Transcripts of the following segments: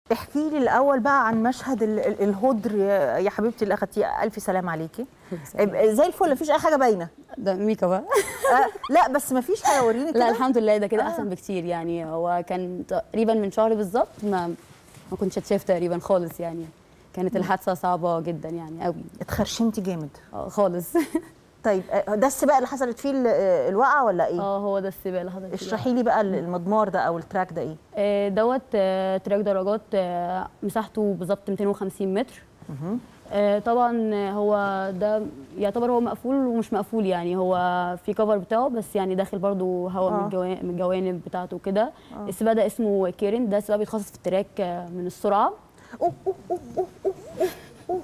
احكي لي الاول بقى عن مشهد ال- ال- الهدر يا يا حبيبتي اللي اخدتيه الف سلام عليكي زي الفل مفيش اي حاجه باينه ده ميكا بقى آه لا بس مفيش حاجه وريني لا كده الحمد لله ده كده آه. احسن بكتير يعني هو كان تقريبا من شهر بالظبط ما ما كنتش اتشاف تقريبا خالص يعني كانت الحادثه صعبه جدا يعني قوي اتخرشمتي جامد آه، خالص طيب آه، ده السباق اللي حصلت فيه ال- آه، الوقعه ولا ايه اه هو ده السباق اللي حضرتك اشرحي لي بقى المضمار ده او التراك ده ايه آه، دوت آه، تراك درجات آه، مساحته بالظبط 250 متر آه، طبعا آه، هو ده يعتبر هو مقفول ومش مقفول يعني هو في كفر بتاعه بس يعني داخل برضو هواء آه. من الجوا- من الجوانب بتاعته كده السباق ده اسمه كيرن ده سباق بيتخصص في التراك آه، من السرعه أوه، أوه، أوه، أوه، أوه، أوه.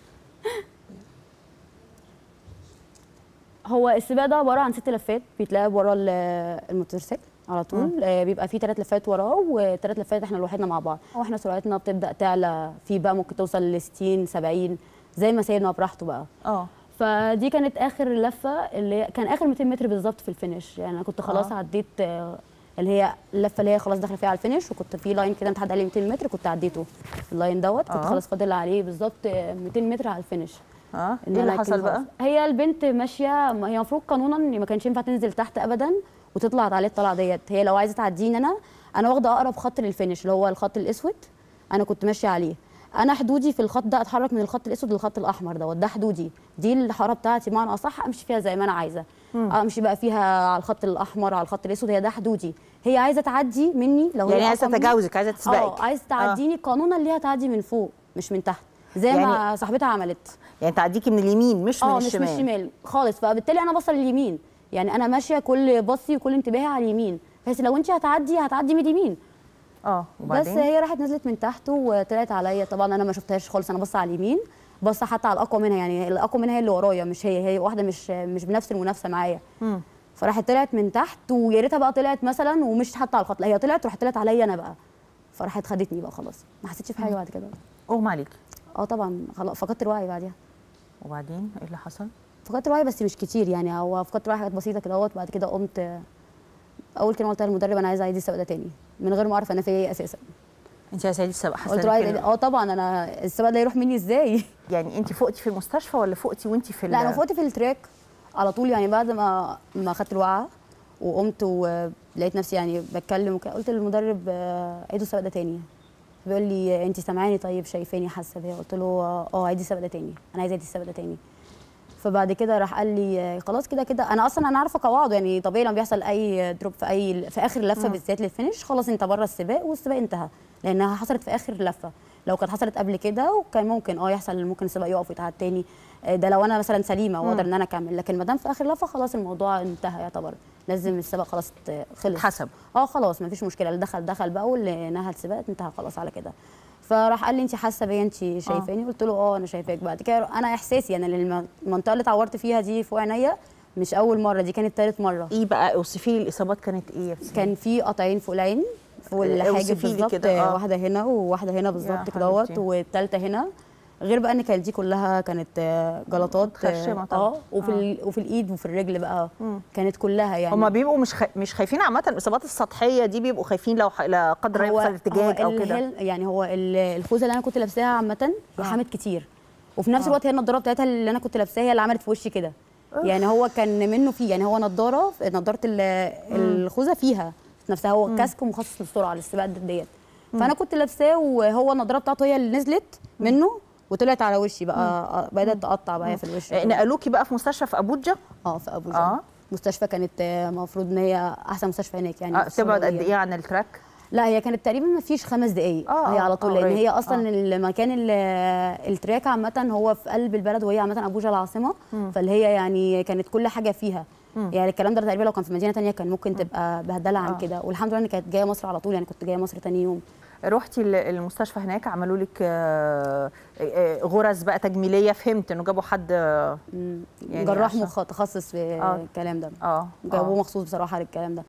هو السباق ده عباره عن ست لفات بيتلعب ورا ال- الموتوسيكل على طول آه بيبقى فيه ثلاث لفات وراه وثلاث لفات احنا لوحدنا مع بعض واحنا سرعتنا بتبدا تعلى في بقى ممكن توصل ل 60 70 زي ما سيدنا براحته بقى اه فدي كانت اخر لفه اللي هي- كان اخر 200 متر بالظبط في الفينش يعني انا كنت خلاص آه. عديت آه، اللي هي اللفه اللي هي خلاص داخله فيها على الفينش وكنت في لاين كده متحدى عليه 200 متر كنت عديته اللاين دوت كنت آه. خلاص فاضل عليه بالظبط آه، 200 متر على الفينش اه إن ايه اللي أنا حصل أكون بقى خلاص. هي البنت ماشيه ما هي المفروض قانونا إن ما كانش ينفع تنزل تحت ابدا وتطلع عليه الطلعه ديت هي لو عايزه تعديني انا انا واخده اقرب خط للفينش اللي هو الخط الاسود انا كنت ماشيه عليه انا حدودي في الخط ده اتحرك من الخط الاسود للخط الاحمر دوت ده حدودي دي الحاره بتاعتي بمعنى اصح امشي فيها زي ما انا عايزه امشي بقى فيها على الخط الاحمر على الخط الاسود هي ده حدودي هي عايزه تعدي مني لو هي يعني عايزه أقوى مني- تجاوزك عايزه اه تسبقك عايزه تعديني قانونا ليها تعدي من فوق مش من تحت زي يعني- ما صاحبتها عملت يعني تعديكي من اليمين مش من اه مش الشمال من الشمال خالص فبالتالي انا بصل لليمين يعني انا ماشيه كل بصي وكل انتباهي على اليمين بحيث لو انت هتعدي هتعدي من اليمين اه بس وبعدين هي راحت نزلت من تحت وطلعت عليا طبعا انا ما شفتهاش خالص انا بص على اليمين بص حتى على الاقوى منها يعني الاقوى منها هي اللي ورايا مش هي هي واحده مش مش بنفس المنافسه معايا مم. فراحت طلعت من تحت ويا ريتها بقى طلعت مثلا ومش حتى على الخط لا هي طلعت راحت طلعت عليا انا بقى فراحت خدتني بقى خلاص ما حسيتش بحاجه بعد كده اغمى عليكي اه طبعا خلاص فقدت الوعي بعديها وبعدين ايه اللي حصل فقدت الوعي بس مش كتير يعني هو فقدت الوعي حاجات بسيطه كده اهوت بعد كده قمت آه، اول كلمه قلتها للمدرب انا عايزه اعيد السباق ده تاني من غير ما اعرف انا في ايه اساسا انت يا سيدي السباق قلت له حصل عايزه اه طبعا انا السباق ده يروح مني ازاي يعني انت فوقتي في المستشفى ولا فوقتي وانت في لا ال- انا فوقت في التراك على طول يعني بعد ما ما خدت الوقعه وقمت ولقيت نفسي يعني بتكلم وكده قلت للمدرب آه، عيدوا السباق ده تاني بيقول لي انت سامعاني طيب شايفاني حاسه بيا قلت له اه عيدي السباق ده تاني انا عايزه اعيد السباق ده تاني فبعد كده راح قال لي آه، خلاص كده كده انا اصلا انا عارفه قواعده يعني طبيعي لما بيحصل اي دروب في اي في اخر لفه بالذات للفينش خلاص انت بره السباق والسباق انتهى لانها حصلت في اخر لفه لو كانت حصلت قبل كده وكان ممكن اه يحصل ممكن السباق يقف ويتعاد تاني آه، ده لو انا مثلا سليمه واقدر ان انا اكمل لكن ما دام في اخر لفه خلاص الموضوع انتهى يعتبر لازم السباق خلاص ت- خلص اتحسب. اه خلاص ما فيش مشكله اللي دخل دخل بقى واللي نهى السباق انتهى خلاص على كده فراح قال لي انت حاسه بيا انت شايفاني قلت له اه انا شايفاك بعد كده انا احساسي انا الم- المنطقه اللي اتعورت فيها دي فوق عينيا مش اول مره دي كانت ثالث مره ايه بقى اوصفي لي الاصابات كانت ايه يا بسم كان في قطعين فوق العين فوق الحاجب اوصفي لي بالظبط كده، آه. واحده هنا وواحده هنا بالظبط كده اهوت حبيبتي. والثالثه هنا غير بقى ان كانت دي كلها كانت آه، جلطات متخرشمة طبعا. اه وفي ال- وفي الايد وفي الرجل بقى كانت كلها يعني هما بيبقوا مش خ... مش خايفين عامه الاصابات السطحيه دي بيبقوا خايفين لو ح... لا قدر الله يحصل ارتجاج او كده الهل- يعني هو ال- الخوذه اللي انا كنت لابساها عامه هي حامت كتير وفي نفس الوقت هي النضاره بتاعتها اللي انا كنت لابساها هي اللي عملت في وشي كده يعني هو كان منه فيه يعني هو نضاره نضاره ال- الخوذه فيها نفسها هو كاسك مخصص للسرعه للسباق ديت فانا كنت لابساه وهو النضاره بتاعته هي اللي نزلت منه وطلعت على وشي بقى بدات تقطع بقى في الوش آه، نقلوكي بقى في مستشفى في ابوجا اه في ابو آه. ظبي مستشفى كانت المفروض ان هي احسن مستشفى هناك يعني آه في تبعد قد السعودية. ايه عن التراك لا هي كانت تقريبا ما فيش خمس دقايق آه، هي آه، على طول آه، لان قريب. هي اصلا المكان ال- التراك عامه هو في قلب البلد وهي عامه ابوجا العاصمه فاللي هي يعني كانت كل حاجه فيها يعني الكلام ده تقريبا لو كان في مدينه تانية كان ممكن تبقى بهدله عن كده والحمد لله اني كانت جايه مصر على طول يعني كنت جايه مصر تاني يوم رحتي ال- المستشفى هناك عملوا لك آه، آه، غرز بقى تجميليه فهمت انه جابوا حد آه، يعني جراح عشان- مخ تخصص في آه. الكلام ده اه جابوه آه. مخصوص بصراحه للكلام ده